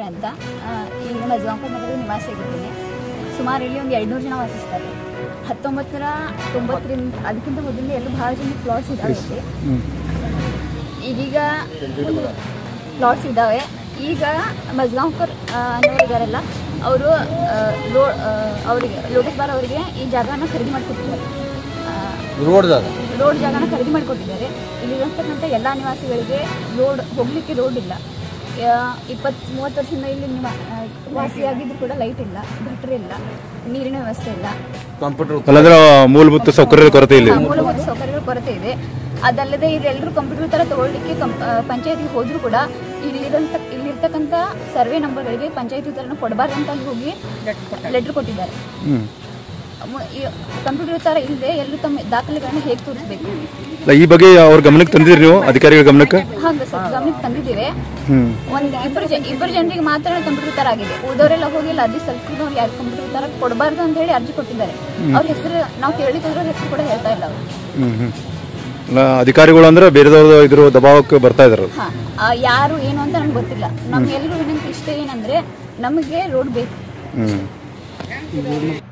ನಾರಾಯಣ ಅಂತ ಆ, ಇಲ್ಲಿ ಮಜ್ಗಾಂಪುರ ನಗರದ ನಿವಾಸಿಯಾಗಿದ್ದೀನಿ ಸುಮಾರು ಇಲ್ಲಿ ಒಂದು ಎರಡುನೂರು ಜನ ವಾಸಿಸ್ತಾರೆ ಹತ್ತೊಂಬತ್ತು ನೂರ ತೊಂಬತ್ತರಿಂದ ಅದಕ್ಕಿಂತ ಮೊದಲಿಂದ ಎಲ್ಲೂ ಭಾಳ ಜನ ಪ್ಲಾಟ್ಸ್ ಇದ್ದಾವೆ ಇಲ್ಲಿ ಈಗೀಗ ಪ್ಲಾಟ್ಸ್ ಇದ್ದಾವೆ ಈಗ ಮಜ್ಗಾಂವ್ಕರ್ ಅನ್ನೋರು ಇದ್ದಾರಲ್ಲ ಅವರು ಲೋ ಅವರಿಗೆ ಲೋಟಸ್ ಬಾರ್ ಅವರಿಗೆ ಈ ಜಾಗನ ಖರೀದಿ ಮಾಡಿಕೊಟ್ಟಿದ್ದಾರೆ ರೋಡ್ದಾಗ ರೋಡ್ ಜಾಗನ ಖರೀದಿ ಮಾಡಿಕೊಟ್ಟಿದ್ದಾರೆ ಇಲ್ಲಿರತಕ್ಕಂಥ ಎಲ್ಲ ನಿವಾಸಿಗಳಿಗೆ ರೋಡ್ ಹೋಗಲಿಕ್ಕೆ ರೋಡ್ ಇಲ್ಲ ಇಪ್ಪತ್ತು ಮೂವತ್ತು ವರ್ಷದಿಂದ ಇಲ್ಲಿ ನಿವ ಆ, ವಾಸಿಯಾಗಿದ್ರು ಕೂಡ ಲೈಟ್ ಇಲ್ಲ ಗಟ್ರ ಇಲ್ಲ ನೀರಿನ ವ್ಯವಸ್ಥೆ ಇಲ್ಲ ಕಂಪ್ಯೂಟರ್ ಅಲ್ಲಂದ್ರೆ ಮೂಲಭೂತ ಸೌಕರ್ಯದ ಕೊರತೆ ಇಲ್ಲ ಆ, ಮೂಲಭೂತ ಸೌಕರ್ಯಗಳ ಕೊರತೆ ಇದೆ ಅದಲ್ಲದೆ ಇಲ್ಲೆಲ್ಲರೂ ಕಂಪ್ಯೂಟರ್ ಥರ ತಗೊಳ್ಳಿಕ್ಕೆ ಕಂ ಪಂಚಾಯತಿಗೆ ಹೋದರೂ ಕೂಡ ಇಲ್ಲಿರಂತ ಇಲ್ಲಿರ್ತಕ್ಕಂಥ ಸರ್ವೆ ನಂಬರ್ಗಳಿಗೆ ಪಂಚಾಯತಿ ಥರನ ಕೊಡಬಾರ್ದು ಅಂತ ಅಲ್ಲಿ ಹೋಗಿ ಲೆಟ್ರ್ ಕೊಟ್ಟಿದ್ದಾರೆ ಹ್ಮ್ ಕಂಪ್ಯೂಟರ್ ಥರ ಇಲ್ಲದೆ ಎಲ್ಲರೂ ತಮ್ಮ ದಾಖಲೆಗಳನ್ನ ಹೇಗೆ ತೋರಿಸ್ಬೇಕು ಅಲ್ಲ, ಈ ಬಗ್ಗೆ ಅವ್ರ ಗಮನಕ್ಕೆ ತಂದಿದ್ರಿ ನೀವು ಅಧಿಕಾರಿಗಳ ಗಮನಕ್ಕೆ ಹಾಗೆ ಸರ್ ಗಮನಕ್ಕೆ ತಂದಿದ್ದೇವೆ ಹ್ಮ್ ಒಂದು ಇಬ್ಬರು ಜ ಇಬ್ಬರು ಜನರಿಗೆ ಮಾತ್ರ ಕಂಪ್ಯೂಟರ್ ತರ ಆಗಿದೆ ಉಳಿದವರೆಲ್ಲ ಹೋಗಿ ಅಲ್ಲಿ ಅರ್ಜಿ ಸಲ್ಲಿಸಿದ್ರು ಯಾರು ಕಂಪ್ಯೂಟರ್ ತರ ಕೊಡಬಾರ್ದು ಅಂತ ಹೇಳಿ ಅರ್ಜಿ ಕೊಟ್ಟಿದ್ದಾರೆ ಅವ್ರ ಹೆಸರು ನಾವು ಕೇಳಿದ್ರೆ ಹೆಸರು ಕೂಡ ಹೇಳ್ತಾ ಇಲ್ಲ ಅವರು ಹ್ಮ್ ಹ್ಮ್ ಅಲ್ಲ, ಅಧಿಕಾರಿಗಳು ಅಂದ್ರೆ ಬೇರೆದವ್ರ ಇದ್ರ ದಬಾವಕ್ಕೆ ಬರ್ತಾ ಇದಾರೆ ಹಾ ಆ, ಯಾರು ಏನು ಅಂತ ನಮ್ಗೆ ಗೊತ್ತಿಲ್ಲ ನಮ್ಗೆಲ್ರಿಗೂ ವಿನಂತಿ ಇಷ್ಟ ಏನಂದ್ರೆ ನಮಗೆ ರೋಡ್ ಬೇಕು ಹ್ಮ್